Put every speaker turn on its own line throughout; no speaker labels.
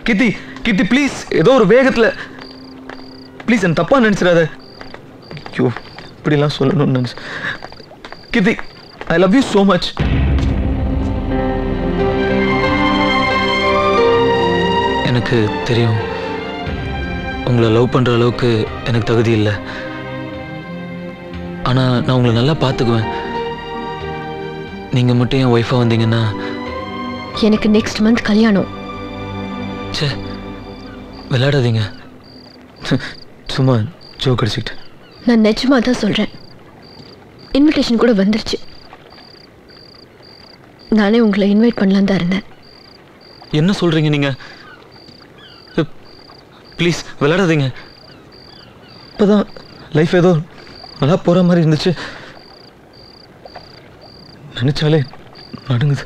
கீர்த்தி கீர்த்தி please ஏதோ ஒரு வேகத்துல ப்ளீஸ் என்ன தப்பா நினைச்சிடாத ஐயோ இப்படிலாம் சொல்லணும்னு நினைச்சு Keerthi I love you so much எனக்கு தெரியும் உங்களை லவ் பண்ற அளவுக்கு எனக்கு தகுதி இல்லை ஆனா நான் உங்களை நல்லா பார்த்துக்குவேன் நீங்க மட்டும் என் ஒய்ஃபா வந்தீங்கன்னா
எனக்கு நெக்ஸ்ட் மந்த் கல்யாணம்
ச்சே விளையாடாதீங்க சும்மா ஜோக் அடிச்சுக்கிட்டு
நான் நிஜமா தான் சொல்றேன் இன்விடேஷன் கூட வந்துருச்சு நானே உங்களை இன்வைட் பண்ணலாம் தான் இருந்தேன்
என்ன சொல்றீங்க நீங்க ப்ளீஸ் விளையாடாதீங்க இப்போதான் லைஃப் ஏதோ நல்லா போற மாதிரி இருந்துச்சு நினைச்சாலே நடுங்குது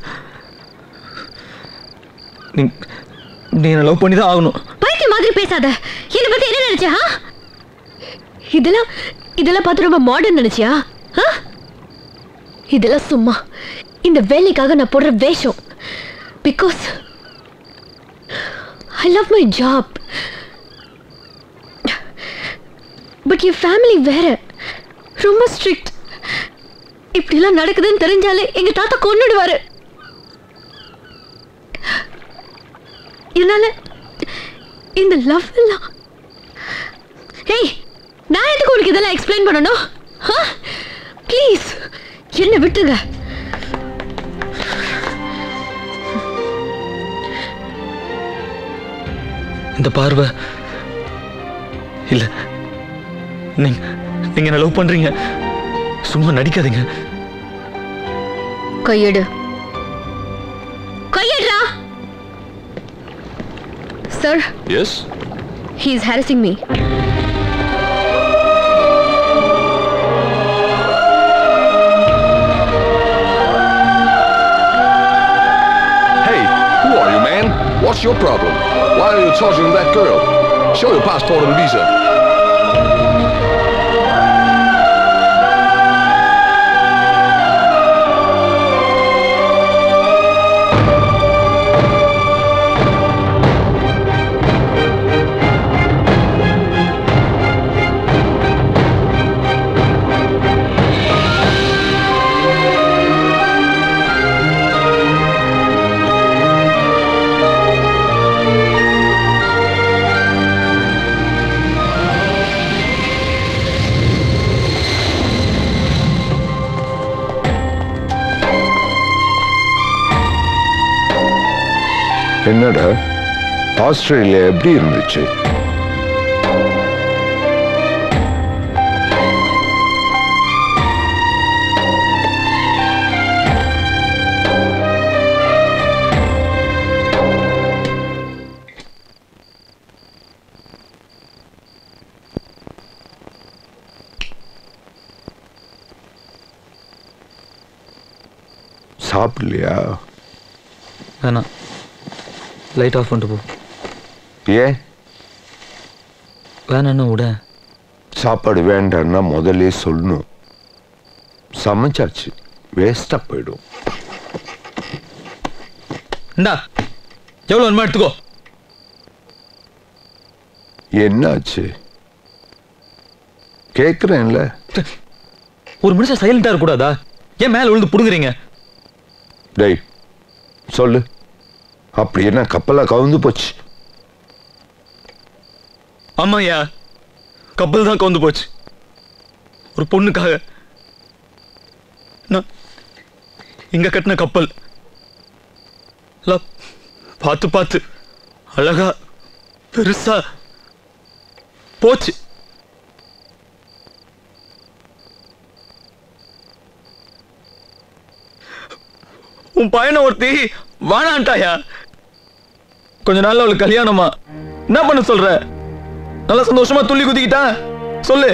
நீ நீ என்ன லவ் பண்ணி தான் ஆகணும்
பைத்திய மாதிரி பேசாத என்னை பத்தி என்ன நினைச்சா ஆ? இதெல்லாம் இதெல்லாம் பார்த்து ரொம்ப மாடர்ன் நினைச்சியா ஆ? இதெல்லாம் சும்மா இந்த வேலைக்காக நான் போடுற வேஷம் because I love my job but என் ஃபேமிலி வேற ரொம்ப ஸ்ட்ரிக்ட் இப்படிலாம் நடக்குதுன்னு தெரிஞ்சாலே எங்க தாத்தா கொன்னுடுவாரு என்னால இந்த லவ் எல்லாம் ஏய் நான் எதுக்கு உனக்கு இதெல்லாம் எக்ஸ்பிளைன் பண்ணணும் ப்ளீஸ் என்ன விட்டுங்க
இந்த பார்வை இல்ல நீங்க நீங்க என்ன லவ் பண்றீங்க சும்மா நடிக்காதீங்க
கையெடு கையெடுறா sir
Yes?
he is harassing me
Hey, who are you, man? What's your problem? Why are you torturing that girl? Show your passport and visa.
என்னடா ஆஸ்திரேலியா எப்படி இருந்துச்சு சாப்பிடலையா
வேணாம் லைட் ஆஃப் பண்ணிட்டு போ
ஏன்
வேணான்னு விட
சாப்பாடு வேண்டான்னா முதல்ல சொல்லணும் சமைச்சாச்சு வேஸ்டா போயிடும்
இந்தா எவ்வளோ வேணுமோ எடுத்துக்கோ
என்னாச்சு கேக்குறேன்ல
ஒரு மனுஷன் சைலண்டா இருக்கக்கூடாதா ஏன் மேல விழுந்து புடுங்குறீங்க
டேய் சொல்லு அப்படி என்ன கப்பலா கவுந்து போச்சு
ஆமாய்யா கப்பல் தான் கவுந்து போச்சு ஒரு பொண்ணுக்காக நான் இங்க கட்டின கப்பல் எல்லாம் பார்த்து பார்த்து அழகா பெருசா போச்சு உன் பையனை ஒருத்தி வாழான்ட்டாயா கொஞ்ச நாள்ல அவளுக்கு கல்யாணமா என்ன பண்ண சொல்ற நல்லா சந்தோஷமா துள்ளி குதிக்கிட்டான் சொல்லு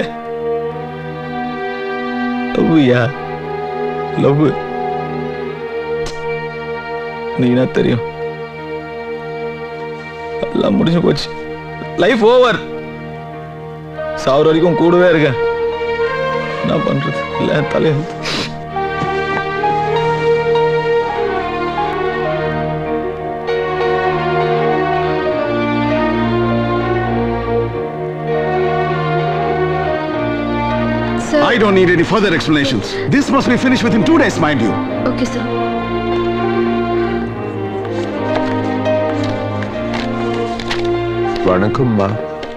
லவ்யா லவ் நீ என்ன தெரியும் எல்லாம் முடிஞ்சு போச்சு லைஃப் ஓவர் சாவர வரைக்கும் கூடவே இருக்க என்ன பண்றது இல்ல தலையெழுத்து
I don't need any further explanations. This must be finished within two days, mind you.
Okay sir
வணக்கம்மா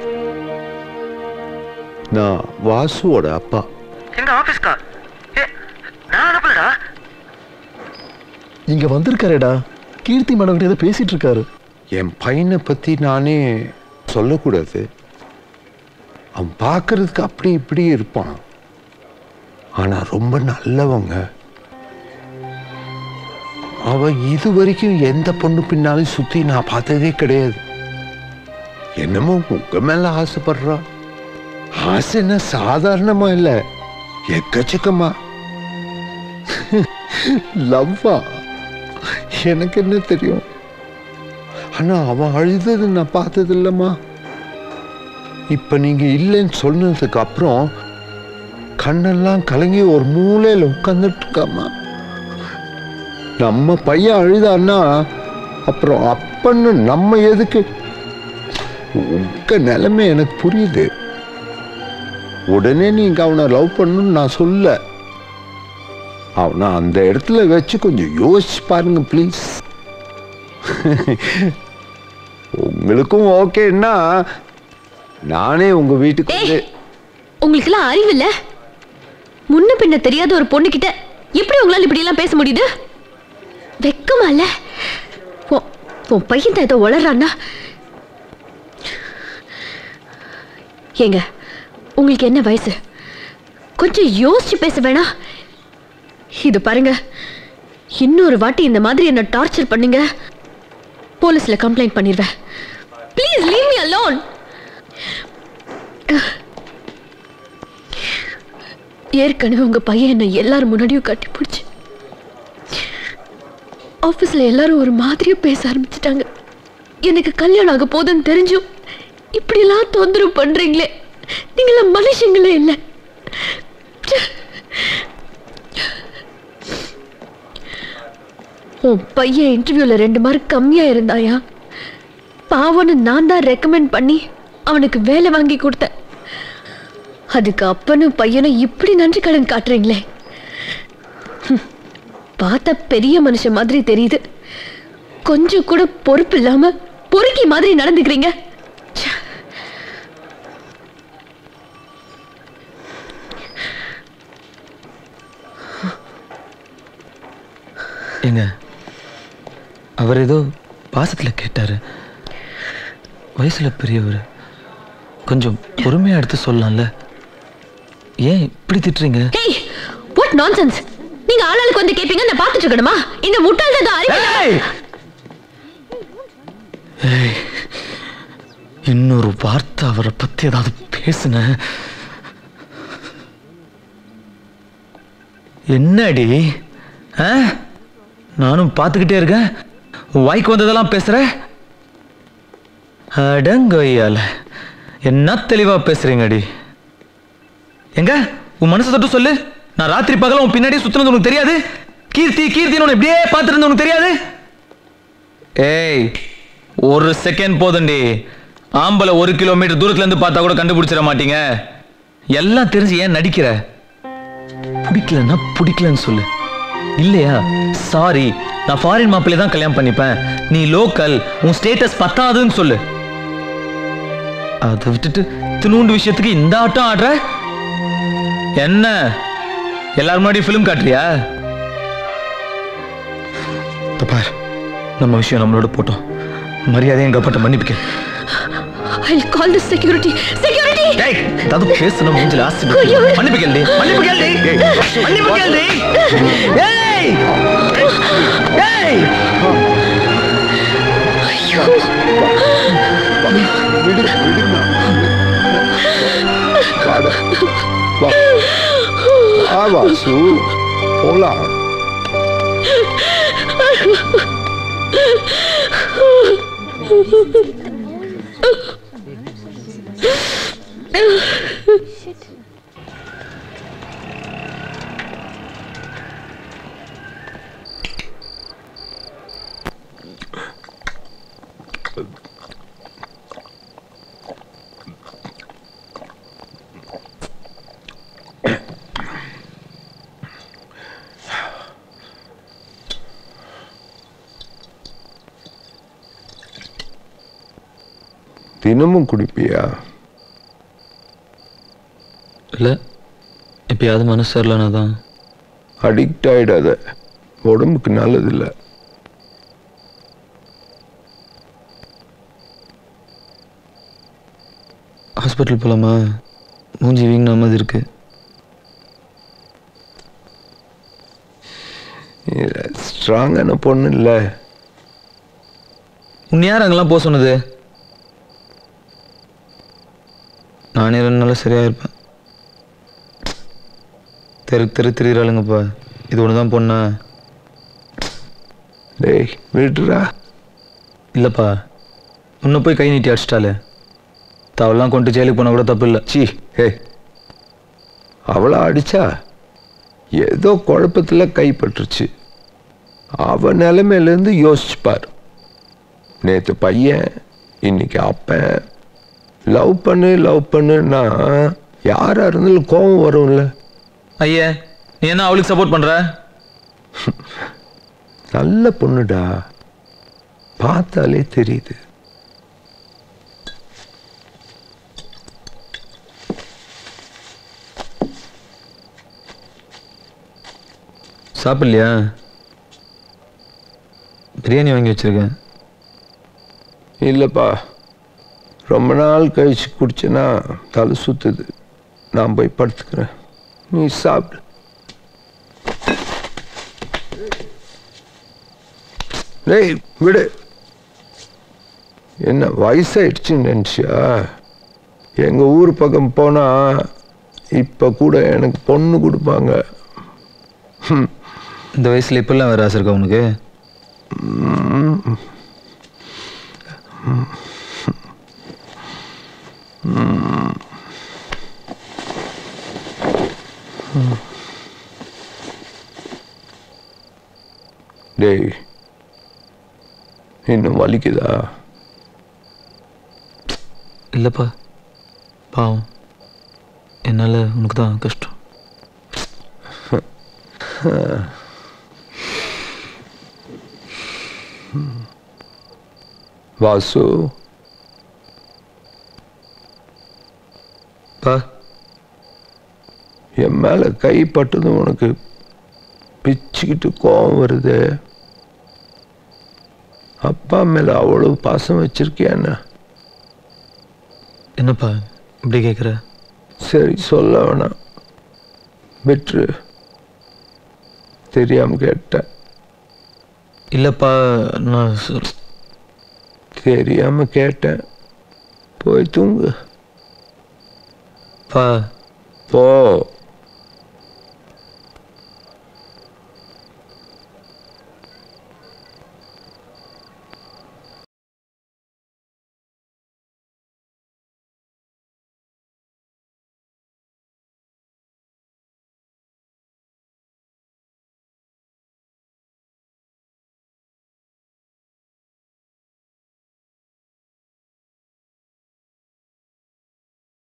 நான் வாசுவோட அப்பா
எங்க ஆபீஸ்க்கா ஏ நான் அனுப்பலடா
இங்க வந்திருக்காருடா கீர்த்தி மேடம் கிட்ட ஏதோ பேசிட்டு இருக்காரு
என் பையனை பத்தி நானே சொல்லக்கூடாது அவன் பார்க்கறதுக்கு அப்படி இப்படி இருப்பான் ஆனா ரொம்ப நல்லவங்க அவன் இது வரைக்கும் எந்த பொண்ணு பின்னாலும் சுத்தி நான் பார்த்ததே கிடையாது என்னமோ உங்க மேல ஆசைப்படுறான் ஆசை என்ன சாதாரணமா இல்ல எக்கச்சக்கமா லவ்வா எனக்கு என்ன தெரியும் ஆனா அவன் அழுதது நான் பார்த்தது இல்லம்மா இப்ப நீங்க இல்லைன்னு சொன்னதுக்கு அப்புறம் கண்ணெல்லாம் கலங்கி ஒரு மூலையில உட்கார்ந்துட்டு இருக்காமா நம்ம பையன் அழுதான்னா அப்புறம் அப்பன்னு நம்ம எதுக்கு உங்க நிலைமை எனக்கு புரியுது உடனே நீங்க அவனை லவ் பண்ணணும்னு நான் சொல்ல அவனை அந்த இடத்துல வச்சு கொஞ்சம் யோசிச்சு பாருங்க ப்ளீஸ் உங்களுக்கும் ஓகேன்னா நானே உங்க வீட்டுக்கு வந்து
உங்களுக்கெல்லாம் அறிவு இல்ல முன்ன பின்ன தெரியாத ஒரு பொண்ணு கிட்ட எப்படி உங்களால இப்படி எல்லாம் பேச முடியுது வெக்கமா இல்ல உன் உன் பையன் தான் ஏதோ வளர்றான்னா ஏங்க உங்களுக்கு என்ன வயசு கொஞ்சம் யோசிச்சு பேச வேணாம் இது பாருங்க இன்னொரு வாட்டி இந்த மாதிரி என்ன டார்ச்சர் பண்ணுங்க போலீஸ்ல கம்ப்ளைண்ட் பண்ணிடுவேன் ப்ளீஸ் லீவ் மீ அலோன் ஏற்கனவே உங்க பையன் என்ன எல்லாரும் முன்னாடியும் கட்டி பிடிச்சி ஆஃபீஸில் எல்லாரும் ஒரு மாதிரியா பேச ஆரம்பிச்சிட்டாங்க எனக்கு கல்யாணம் ஆக போதுன்னு தெரிஞ்சும் இப்படியெல்லாம் தொந்தரவு பண்றீங்களே நீங்களாம் மனுஷங்களே இல்லை உன் பையன் இன்டர்வியூல ரெண்டு மார்க் கம்மியா இருந்தாயா பாவன்னு நான் தான் ரெக்கமெண்ட் பண்ணி அவனுக்கு வேலை வாங்கி கொடுத்தேன் அதுக்கு அப்பனும் பையனும் இப்படி நன்றி கடன் காட்டுறீங்களே ஹம், பார்த்தா பெரிய மனுஷன் மாதிரி தெரியுது கொஞ்சம் கூட பொறுப்பு இல்லாம பொறுக்கி மாதிரி நடந்துக்கிறீங்க ச்சே.
ஏங்க அவர் ஏதோ பாசத்தில் கேட்டாரு வயசுல பெரியவர் கொஞ்சம் பொறுமையா எடுத்து சொல்லலாம்ல ஏன் இப்படி திட்டுறீங்க
ஹேய் வாட் நான்சென்ஸ் நீங்க ஆளாளுக்கு வந்து கேப்பீங்க நான் பார்த்துட்டு இருக்கணுமா இந்த முட்டாள் தான் அறிவு
ஏய்! ஏய், இன்னொரு வார்த்தை அவரை பத்தி ஏதாவது பேசுன என்னடி ஆ? நானும் பார்த்துக்கிட்டே இருக்கேன் உன் வாய்க்கு வந்ததெல்லாம் பேசுற அடங்கொய்யால என்ன தெளிவா பேசுறீங்கடி எங்க உன் மனசை தொட்டு சொல்லு நான் ராத்திரி பகல உன் பின்னாடியே சுத்துனது உனக்கு தெரியாது கீர்த்தி கீர்த்தின்னு உன்னை இப்படியே பார்த்துட்டு உனக்கு தெரியாது ஏய் ஒரு செகண்ட் போதுண்டி ஆம்பளை ஒரு கிலோமீட்டர் தூரத்துல இருந்து பார்த்தா கூட கண்டுபிடிச்சிட மாட்டீங்க எல்லாம் தெரிஞ்சு ஏன் நடிக்கிற பிடிக்கலன்னா பிடிக்கலன்னு சொல்லு இல்லையா சாரி நான் ஃபாரின் மாப்பிள்ளை தான் கல்யாணம் பண்ணிப்பேன் நீ லோக்கல் உன் ஸ்டேட்டஸ் பத்தாதுன்னு சொல்லு அதை விட்டுட்டு தினூண்டு விஷயத்துக்கு இந்த ஆட்டம் ஆடுற என்ன எல்லாரும் முன்னாடி ஃபிலிம் காட்டுறியா இதோ பார் நம்ம விஷயம் நம்மளோட போட்டோம் மரியாதை எங்க அப்பட்ட மன்னிப்புக்க
I'll call the security. Security!
டேய் ஏதாவது பேசணும் மூஞ்சில ஆசி
ஐயோ.
மன்னிப்பு கேள்வி மன்னிப்பு கேள்வி மன்னிப்பு கேள்வி ஏய் ஏய்
விடு விடுமா வாடா. வா வா வாசு போலாம் தினமும் குடிப்பியா
இல்லை எப்பயாவது மனசு சரியில்லைனா தான்
அடிக்ட் ஆயிடாத உடம்புக்கு நல்லதில்லை
ஹாஸ்பிட்டல் போகலாமா மூஞ்சி வீங்கின மாதிரி இருக்கு
ஸ்ட்ராங்கான பொண்ணு இல்லை
உன் யார் அங்கெல்லாம் போக சொன்னது நானே ரெண்டு நாள் சரியாக இருப்பேன் தெரு தெரு திரியிறாளுங்கப்பா இது ஒன்று தான் பொண்ணா
டேய் விடுறா
இல்லைப்பா இன்னும் போய் கை நீட்டி அடிச்சிட்டாலே தவெல்லாம் கொண்டு ஜெயிலுக்கு போனால் கூட தப்பு இல்லை
சி ஹே அவளை அடிச்சா ஏதோ குழப்பத்துல கைப்பற்றுச்சு அவ நிலைமையிலேருந்து யோசிச்சு பார் நேற்று பையன் இன்னைக்கு அப்பன் லவ் பண்ணு லவ் பண்ணுன்னா யாரா இருந்தாலும் கோபம் வரும்ல
ஐயே நீ என்ன அவளுக்கு சப்போர்ட் பண்ணுற
நல்ல பொண்ணுடா பார்த்தாலே தெரியுது
சாப்பிட்லையா பிரியாணி வாங்கி வச்சிருக்கேன்
இல்லைப்பா ரொம்ப நாள் கழிச்சு குடிச்சேன்னா தலை சுத்துது நான் போய் படுத்துக்கிறேன் நீ சாப்பிடு டேய் விடு என்ன வயசாயிடுச்சுன்னு நினச்சியா எங்கள் ஊர் பக்கம் போனால் இப்போ கூட எனக்கு பொண்ணு கொடுப்பாங்க
இந்த வயசில் இப்பெல்லாம் வேறு ஆசை இருக்கா உனக்கு
டேய் இன்னும் வலிக்குதா
இல்லைப்பா பாவம் என்னால் உனக்கு தான் கஷ்டம்
வாசு
பா
என் மேலே கை பட்டதும் உனக்கு பிச்சுக்கிட்டு கோவம் வருது அப்பா மேலே அவ்வளவு பாசம் வச்சிருக்கியா என்ன
என்னப்பா இப்படி கேட்குற
சரி சொல்ல வேணாம் விட்டுரு தெரியாம கேட்டேன்
இல்லைப்பா நான் சொல்
தெரியாம கேட்டேன் போய் தூங்கு
பா
போ